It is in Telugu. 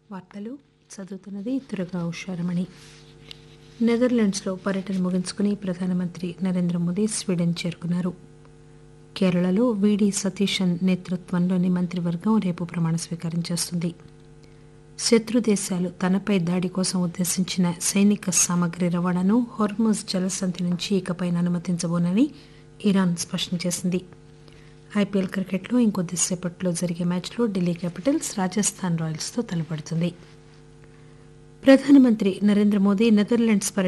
వార్తలు చదువుతున్నది దుర్గా ఉషారమణి నెదర్లాండ్స్లో పర్యటన ముగించుకుని ప్రధానమంత్రి నరేంద్ర మోదీ స్వీడన్ చేరుకున్నారు కేరళలో వీడి సతీశన్ నేతృత్వంలోని మంత్రివర్గం రేపు ప్రమాణ స్వీకారం చేస్తుంది శత్రు దేశాలు తనపై దాడి కోసం ఉద్దేశించిన సైనిక సామగ్రి రవాణాను హోర్ముజ్ జలసంధి నుంచి ఇకపై అనుమతించబోనని ఇరాన్ స్పష్టం చేసింది ఐపీఎల్ క్రికెట్లో ఇంకొద్దిసేపట్లో జరిగే మ్యాచ్లో ఢిల్లీ క్యాపిటల్స్ రాజస్థాన్ రాయల్స్తో తలపడుతుంది ప్రధానమంత్రి నరేంద్ర మోదీ నెదర్లాండ్స్ పర్యటన